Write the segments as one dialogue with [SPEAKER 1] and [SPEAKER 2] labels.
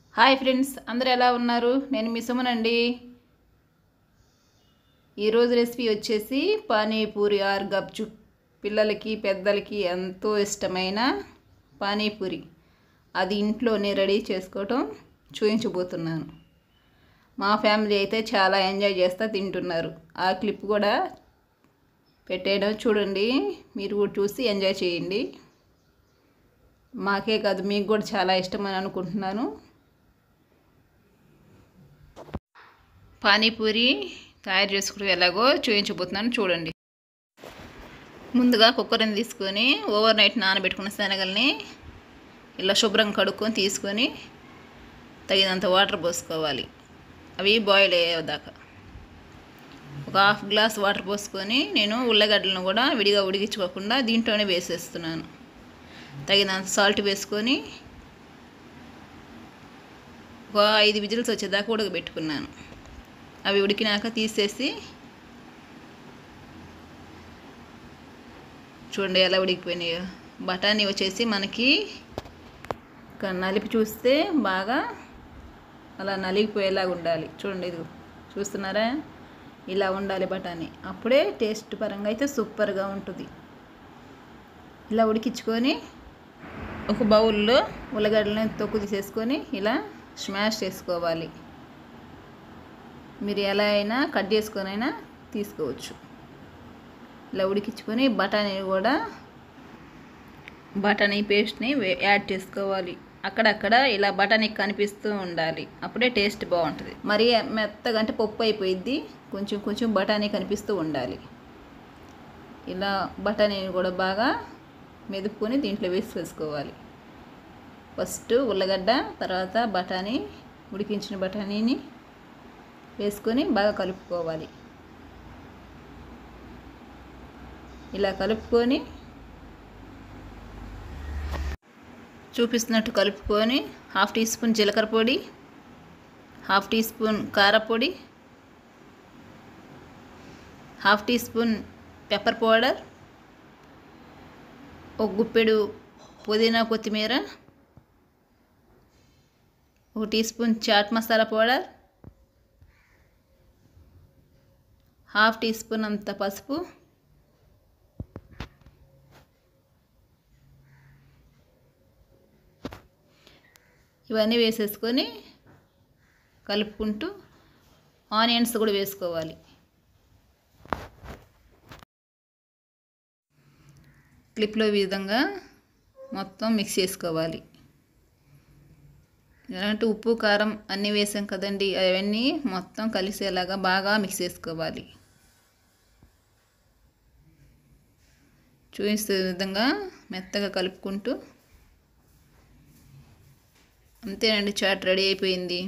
[SPEAKER 1] hi friends అందరూ ఎలా ఉన్నారు నేను మీ సుమనండి ఈరోజు రెసిపీ వచ్చేసి పానీపూరి ఆర్ గప్చుప్ పిల్లలకి పెద్దలకి ఎంతో ఇష్టమైన పానీపూరి అది ఇంట్లోనే రెడీ చేసుకోవటం చూపించబోతున్నాను మా ఫ్యామిలీ అయితే చాలా ఎంజాయ్ చేస్తూ తింటున్నారు ఆ క్లిప్ కూడా పెట్టేయడం చూడండి మీరు కూడా చూసి ఎంజాయ్ చేయండి మాకే కాదు మీకు కూడా చాలా ఇష్టమని అనుకుంటున్నాను పానీపూరి తయారు చేసుకోవడం ఎలాగో చూపించబోతున్నాను చూడండి ముందుగా కుక్కర్ని తీసుకొని ఓవర్ నైట్ నానబెట్టుకున్న శనగల్ని ఇలా శుభ్రంగా కడుక్కొని తీసుకొని తగినంత వాటర్ పోసుకోవాలి అవి బాయిల్ అయ్యేదాకా ఒక హాఫ్ గ్లాస్ వాటర్ పోసుకొని నేను ఉల్లగడ్డలను కూడా విడిగా ఉడిగించుకోకుండా దీంట్లోనే వేసేస్తున్నాను తగినంత సాల్ట్ వేసుకొని ఒక ఐదు విజిల్స్ వచ్చేదాకా ఉడకబెట్టుకున్నాను అవి ఉడికినాక తీసేసి చూడండి ఎలా ఉడికిపోయినాయో బఠానీ వచ్చేసి మనకి ఇక నలిపి చూస్తే బాగా అలా నలిగిపోయేలాగా ఉండాలి చూడండి ఇది చూస్తున్నారా ఇలా ఉండాలి బఠానీ అప్పుడే టేస్ట్ పరంగా అయితే సూపర్గా ఉంటుంది ఇలా ఉడికించుకొని ఒక బౌల్లో ఉల్లగడ్డలని తొక్కు తీసేసుకొని ఇలా స్మాష్ చేసుకోవాలి మీరు ఎలా అయినా కట్ చేసుకొని అయినా తీసుకోవచ్చు ఇలా ఉడికించుకొని బఠానీ కూడా బఠానీ పేస్ట్ని యాడ్ చేసుకోవాలి అక్కడక్కడ ఇలా బఠానీ కనిపిస్తూ ఉండాలి అప్పుడే టేస్ట్ బాగుంటుంది మరి మెత్తగా అంటే పప్పు అయిపోయిద్ది కొంచెం కొంచెం బఠానీ కనిపిస్తూ ఉండాలి ఇలా బఠానీని కూడా బాగా మెదుపుకొని దీంట్లో వేసేసుకోవాలి ఫస్ట్ ఉల్లగడ్డ తర్వాత బఠానీ ఉడికించిన బఠానీని వేసుకొని బాగా కలుపుకోవాలి ఇలా కలుపుకొని చూపిస్తున్నట్టు కలుపుకొని హాఫ్ టీ స్పూన్ జీలకర్ర పొడి హాఫ్ టీ స్పూన్ కారపొడి half teaspoon pepper powder ఒక గుప్పెడు పుదీనా కొత్తిమీర ఒక teaspoon chaat masala powder half teaspoon అంత పసుపు ఇవన్నీ వేసేసుకొని కలుపుకుంటూ ఆనియన్స్ కూడా వేసుకోవాలి క్లిప్లో ఈ విధంగా మొత్తం మిక్స్ చేసుకోవాలి ఎలాంటి ఉప్పు కారం అన్నీ వేసాం కదండి అవన్నీ మొత్తం కలిసేలాగా బాగా మిక్స్ చేసుకోవాలి చూపిస్తే విధంగా మెత్తగా కలుపుకుంటూ అంతేనండి చాట్ రెడీ అయిపోయింది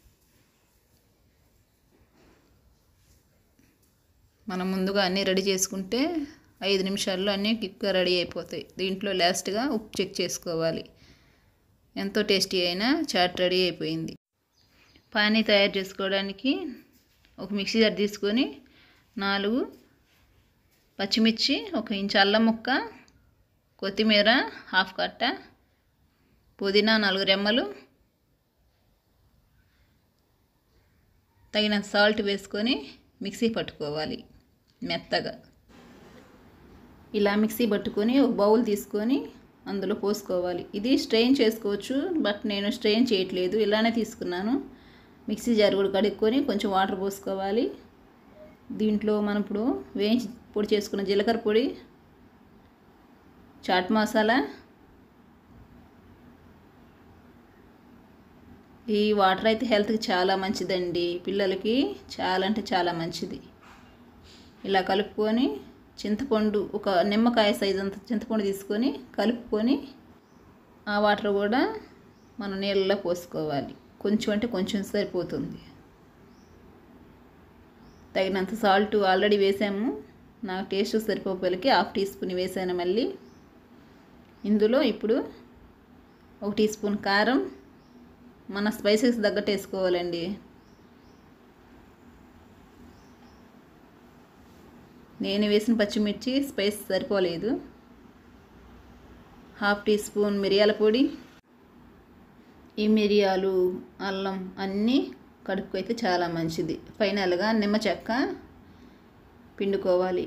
[SPEAKER 1] మనం ముందుగా అన్నీ రెడీ చేసుకుంటే ఐదు నిమిషాల్లో అన్నీ క్విక్గా రెడీ అయిపోతాయి దీంట్లో లాస్ట్గా ఉప్పు చెక్ చేసుకోవాలి ఎంతో టేస్టీ అయినా చాట్ రెడీ అయిపోయింది పానీ తయారు చేసుకోవడానికి ఒక మిక్సీ జార్ తీసుకొని నాలుగు పచ్చిమిర్చి ఒక ఇంచు అల్లం ముక్క కొత్తిమీర హాఫ్ కట్ట పుదీనా నాలుగు రెమ్మలు తగినంత సాల్ట్ వేసుకొని మిక్సీ పట్టుకోవాలి మెత్తగా ఇలా మిక్సీ పట్టుకొని ఒక బౌల్ తీసుకొని అందులో పోసుకోవాలి ఇది స్ట్రెయిన్ చేసుకోవచ్చు బట్ నేను స్ట్రెయిన్ చేయట్లేదు ఇలానే తీసుకున్నాను మిక్సీ జార్ కూడా కడుక్కొని కొంచెం వాటర్ పోసుకోవాలి దీంట్లో మనం ఇప్పుడు వేయించి పొడి చేసుకున్న జీలకర్ర పొడి చాట్ మసాలా ఈ వాటర్ అయితే హెల్త్కి చాలా మంచిదండి పిల్లలకి చాలా అంటే చాలా మంచిది ఇలా కలుపుకొని చింతపండు ఒక నిమ్మకాయ సైజ్ అంత చింతపండు తీసుకొని కలుపుకొని ఆ వాటర్ కూడా మనం నీళ్ళలో పోసుకోవాలి కొంచెం అంటే కొంచెం సరిపోతుంది తగినంత సాల్ట్ ఆల్రెడీ వేసాము నాకు టేస్ట్ సరిపోపలికి హాఫ్ టీ స్పూన్ వేసాను మళ్ళీ ఇందులో ఇప్పుడు ఒక టీ స్పూన్ కారం మన స్పైసెస్ తగ్గట్టు వేసుకోవాలండి నేను వేసిన పచ్చిమిర్చి స్పైస్ సరిపోలేదు హాఫ్ టీ స్పూన్ మిరియాల పొడి ఈ మిరియాలు అల్లం అన్నీ కడుపుకు అయితే చాలా మంచిది ఫైనల్గా నిమ్మ చెక్క పిండుకోవాలి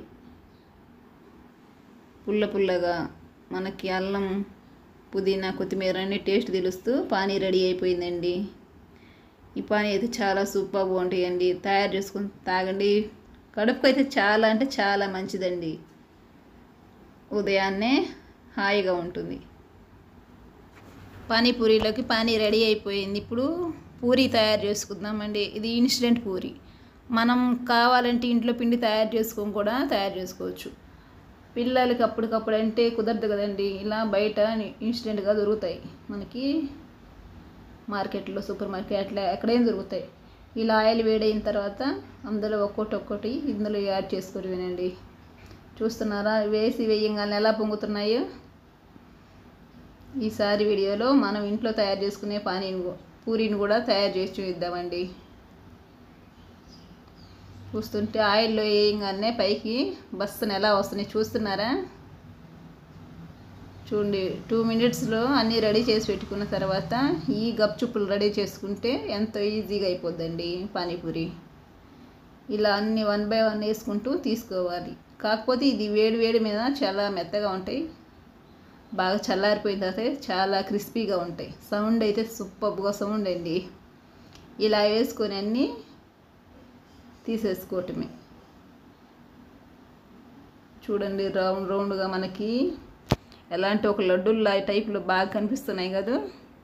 [SPEAKER 1] పుల్ల పుల్లగా మనకి అల్లం పుదీనా కొత్తిమీర అన్ని టేస్ట్ తెలుస్తూ పానీ రెడీ అయిపోయిందండి ఈ పానీ అయితే చాలా సూపర్ బాగుంటాయండి తయారు చేసుకుని తాగండి కడుపుకు అయితే చాలా అంటే చాలా మంచిదండి ఉదయాన్నే హాయిగా ఉంటుంది పానీపూరిలోకి పానీ రెడీ అయిపోయింది ఇప్పుడు పూరి తయారు చేసుకుందామండి ఇది ఇన్స్టెంట్ పూరి మనం కావాలంటే ఇంట్లో పిండి తయారు చేసుకొని కూడా తయారు చేసుకోవచ్చు పిల్లలకి అప్పటికప్పుడు అంటే కుదరదు కదండి ఇలా బయట ఇన్స్టెంట్గా దొరుకుతాయి మనకి మార్కెట్లో సూపర్ మార్కెట్లో ఎక్కడైనా దొరుకుతాయి ఇలా ఆయిల్ వేడైన తర్వాత అందులో ఒక్కొక్కటి ఒక్కొక్కటి ఇందులో యాడ్ చేసుకొని వినండి చూస్తున్నారా వేసి వేయంగానే ఎలా పొంగుతున్నాయో ఈసారి వీడియోలో మనం ఇంట్లో తయారు చేసుకునే పానీని కూ- పూరీని కూడా తయారు చేసి చూద్దామండి చూస్తుంటే ఆయిల్లో వేయంగానే పైకి బస్సును ఎలా వస్తున్నాయి చూస్తున్నారా చూడండి టూ మినిట్స్లో అన్నీ రెడీ చేసి పెట్టుకున్న తర్వాత ఈ గప్చుప్పులు రెడీ చేసుకుంటే ఎంతో ఈజీగా అయిపోద్దండి పానీపూరి ఇలా అన్ని వన్ బై వన్ వేసుకుంటూ తీసుకోవాలి కాకపోతే ఇది వేడి వేడి మీద చాలా మెత్తగా ఉంటాయి బాగా చల్లారిపోయిన తర్వాత చాలా క్రిస్పీగా ఉంటాయి సౌండ్ అయితే సూపర్గా సౌండ్ అండి ఇలా వేసుకొని అన్నీ తీసేసుకోవటమే చూడండి రౌండ్ రౌండ్గా మనకి ఎలాంటి ఒక లడ్డూల్లా టైప్లో బాగా కనిపిస్తున్నాయి కదా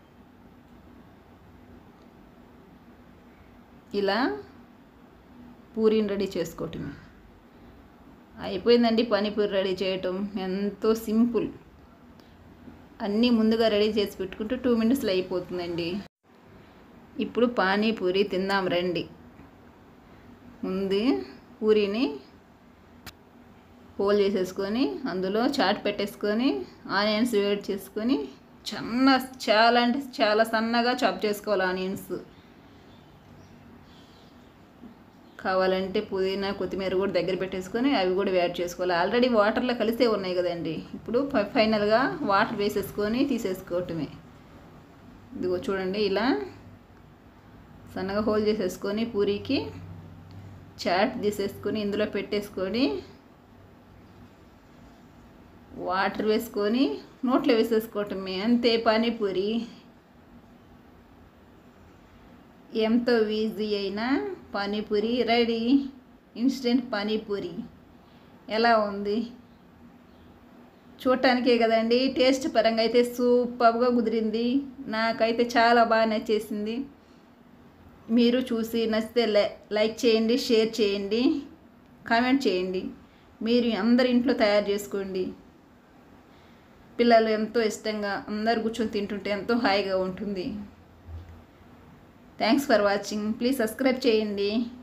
[SPEAKER 1] ఇలా పూరీని రెడీ చేసుకోవటమే అయిపోయిందండి పానీపూరి రెడీ చేయటం ఎంతో సింపుల్ అన్నీ ముందుగా రెడీ చేసి పెట్టుకుంటూ టూ మినిట్స్లో అయిపోతుందండి ఇప్పుడు పానీపూరి తిందాం రండి ముందు పూరీని హోల్ చేసేసుకొని అందులో చాట్ పెట్టేసుకొని ఆనియన్స్ వేడి చేసుకొని చిన్న చాలా అంటే చాలా సన్నగా చాప్ చేసుకోవాలి ఆనియన్స్ కావాలంటే పుదీనా కొత్తిమీర కూడా దగ్గర పెట్టేసుకొని అవి కూడా యాడ్ చేసుకోవాలి ఆల్రెడీ వాటర్లో కలిసే ఉన్నాయి కదండి ఇప్పుడు ఫై- ఫైనల్గా వాటర్ వేసేసుకొని తీసేసుకోవటమే ఇదిగో చూడండి ఇలా సన్నగా హోల్ చేసేసుకొని పూరీకి చాట్ తీసేసుకొని ఇందులో పెట్టేసుకొని వాటర్ వేసుకొని నోట్లో వేసేసుకోవటమే అంతే పానీపూరి ఎంతో ఈజీ అయిన పానీపూరి రెడీ ఇన్స్టెంట్ పానీపూరి ఎలా ఉంది చూడటానికే కదండి టేస్ట్ పరంగా అయితే సూపర్గా కుదిరింది నాకైతే చాలా బాగా నచ్చేసింది మీరు చూసి నచ్చితే లై- లైక్ చేయండి షేర్ చేయండి కామెంట్ చేయండి మీరు అందరి ఇంట్లో తయారు చేసుకోండి పిల్లలు ఎంతో ఇష్టంగా అందరు కూర్చొని తింటుంటే ఎంతో హాయిగా ఉంటుంది thanks for watching please subscribe చేయండి